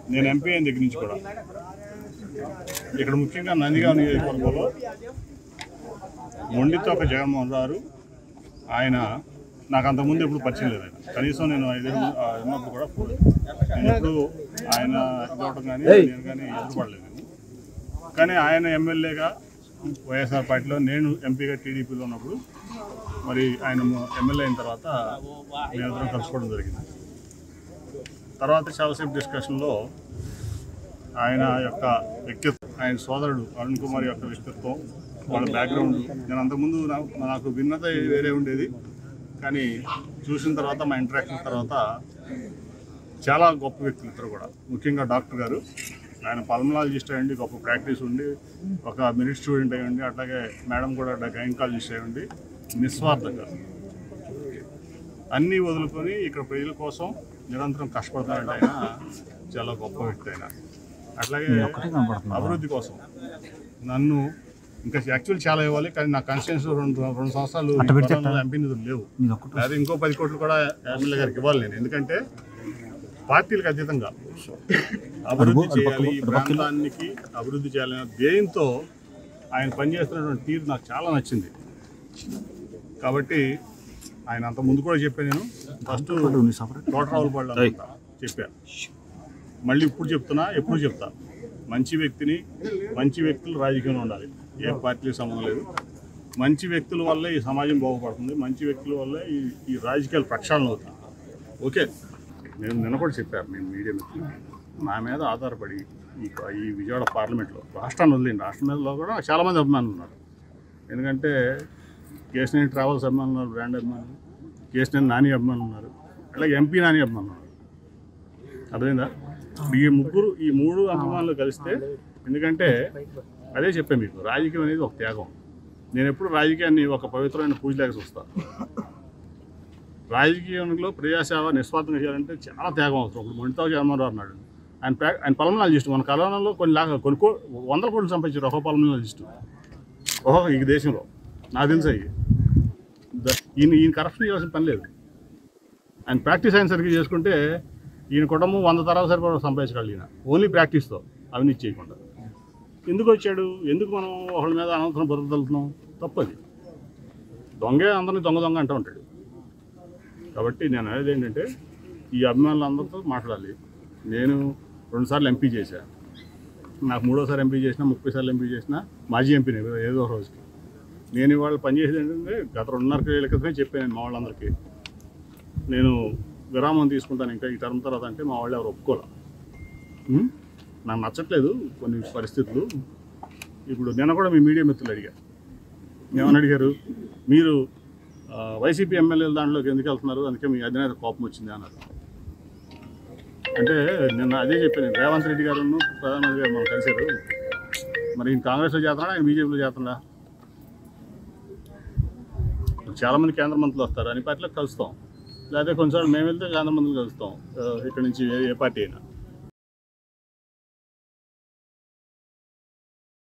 నేను ఎంపీ అయిన దగ్గర నుంచి కూడా ఇక్కడ ముఖ్యంగా నందిగామ నియోజకవర్గంలో మొండితోక జగన్మోహన్ గారు ఆయన నాకు అంతకుముందు ఎప్పుడు పరిచయం లేదు ఆయన కనీసం నేను ఐదేళ్ళు ఆ, ఉన్నప్పుడు కూడా ఫోన్ నేను ఎప్పుడు ఆయన ఇదవడం కానీ నేను కానీ ఎదురుపడలేదు కానీ ఆయన ఎమ్మెల్యేగా వైఎస్ఆర్ పార్టీలో నేను ఎంపీగా టీడీపీలో ఉన్నప్పుడు మరి ఆయన ఎమ్మెల్యే అయిన తర్వాత మేమిద్దరం కలుసుకోవడం జరిగింది తర్వాత చాలాసేపు డిస్కషన్లో ఆయన యొక్క వ్యక్తిత్వం ఆయన సోదరుడు అరుణ్ కుమార్ యొక్క వ్యక్తిత్వం వాళ్ళ బ్యాక్గ్రౌండ్ నేను అంతకుముందు నా- నాకు భిన్నత వేరే ఉండేది కానీ చూసిన తర్వాత మా ఇంటరాక్షన్ తర్వాత చాలా గొప్ప వ్యక్తులు ఇద్దరు కూడా ముఖ్యంగా డాక్టర్ గారు ఆయన పల్మనాలజిస్ట్ అయ్యండి గొప్ప ప్రాక్టీస్ ఉండి ఒక మెరిట్ స్టూడెంట్ అయ్యండి అట్లాగే మేడం కూడా గైనకాలజిస్ట్ అయ్యండి నిస్వార్థంగా అన్నీ వదులుకొని ఇక్కడ ప్రజల కోసం నిరంతరం కష్టపడతానంటే ఆయన చాలా గొప్ప వ్యక్తి ఆయన అట్లాగే అభివృద్ధి కోసం నన్ను ఇంకా యాక్చువల్ చాలా ఇవ్వాలి కానీ నా కాన్స్టిట్యూన్స్ రెండు రెండు సంవత్సరాలు ఎంపీ నిధులు లేవు లేదా ఇంకో పది కోట్లు కూడా ఎమ్మెల్యే గారికి ఇవ్వాలి నేను ఎందుకంటే పార్టీలకు అతీతంగా అభివృద్ధి చేయాలి ఈ ప్రాంతానికి అభివృద్ధి చేయాలనే ధ్యేయంతో ఆయన పనిచేస్తున్నటువంటి తీరు నాకు చాలా నచ్చింది కాబట్టి ఆయన అంత ముందు కూడా చెప్పాను నేను ఫస్ట్ తోటరావుల పళ్ళు అనుకుంటా చెప్పా మళ్ళీ ఇప్పుడు చెప్తున్నా ఎప్పుడు చెప్తా మంచి వ్యక్తిని మంచి వ్యక్తులు రాజకీయంలో ఉండాలి ఏ పార్టీకి సంబంధం లేదు మంచి వ్యక్తుల వల్లే ఈ సమాజం బాగుపడుతుంది మంచి వ్యక్తుల వల్లే ఈ ఈ రాజకీయాలు ప్రక్షాళన అవుతుంది ఓకే నేను నిన్న కూడా చెప్పాను నేను మీడియా మిత్రులు నా మీద ఆధారపడి ఈ ఈ విజయవాడ పార్లమెంట్లో రాష్ట్రాన్ని వదిలేండి రాష్ట్రం మీద కూడా చాలామంది అభిమానులు ఉన్నారు ఎందుకంటే కేసీఆర్ ట్రావెల్స్ అభిమానులు ఉన్నారు బ్రాండ్ అభిమానులు కేసీఆర్ నాని అభిమానులు ఉన్నారు అలాగే ఎంపీ నాని అభిమానులు ఉన్నారు అర్థమైందా ఈ ముగ్గురు ఈ మూడు అభిమానులు కలిస్తే ఎందుకంటే అదే చెప్పాను మీకు రాజకీయం అనేది ఒక త్యాగం నేను ఎప్పుడు రాజకీయాన్ని ఒక పవిత్రమైన పూజలాగా చూస్తాను రాజకీయంలో ప్రజాసేవ నిస్వార్థంగా చేయాలంటే చాలా త్యాగం అవసరం ఇప్పుడు మొండితో జగన్మోహన్ అన్నాడు ఆయన ప్రా ఆయన పలమనాలజిస్ట్ మన కరోనాలో కొన్ని లాగా కొన్ని కో వందల కోట్లు సంపాదించారు ఒక పలమనాలజిస్ట్ ఓహో ఈ దేశంలో నాకు తెలుసు అయ్యి ద- ఈయన ఈయన కరప్షన్ చేయాల్సిన పని లేదు ఆయన ప్రాక్టీస్ అయిన సరిగ్గా చేసుకుంటే ఈయన కుటుంబం వంద తరాల సరిపడా సంపాదించగలరు ఈయన ఓన్లీ ప్రాక్టీస్తో అవినీతి చేయకుండా ఎందుకు వచ్చాడు ఎందుకు మనం ఒకళ్ళ మీద అనంతరం బతుకుతలుతున్నాం తప్పది దొంగే అందరినీ దొంగ దొంగ అంటూ ఉంటాడు కాబట్టి నేను అనేది ఏంటంటే ఈ అభిమానులందరితో మాట్లాడాలి నేను రెండుసార్లు ఎంపీ చేశా నాకు మూడోసారి ఎంపీ చేసినా ముప్పై సార్లు ఎంపీ చేసినా మాజీ ఎంపీని ఏదో ఒక రోజుకి నేను ఇవాళ పనిచేసేది ఏంటంటే గత రెండున్నర ఏళ్ళ క్రితమే చెప్పాను నేను మా వాళ్ళందరికీ నేను విరామం తీసుకుంటాను ఇంకా ఈ టర్మ్ తర్వాత అంటే మా వాళ్ళు ఎవరు ఒప్పుకోలే ఉం? నాకు నచ్చట్లేదు కొన్ని పరిస్థితులు ఇప్పుడు నిన్న కూడా మీ మీడియా మిత్రులు అడిగా ఏమని అడిగారు మీరు ఆ, వైసీపీ ఎమ్మెల్యేల దాంట్లోకి ఎందుకు వెళ్తున్నారు అందుకే మీ అధినేత కోపం వచ్చింది అన్నారు అంటే నిన్న అదే చెప్పాను రేవంత్ రెడ్డి గారు ప్రధానమంత్రి గారు మనం కలిశారు మరి ఈయన కాంగ్రెస్లో చేస్తున్నాడా ఆయన బీజేపీలో చేస్తున్నాడా చాలా మంది కేంద్ర మంత్రులు వస్తారు అన్ని పార్టీలకు కలుస్తాం లేకపోతే కొన్నిసార్లు మేము వెళ్తే కేంద్ర మంత్రులు కలుస్తాం ఆ, ఇక్కడ నుంచి ఏ- ఏ పార్టీ అయినా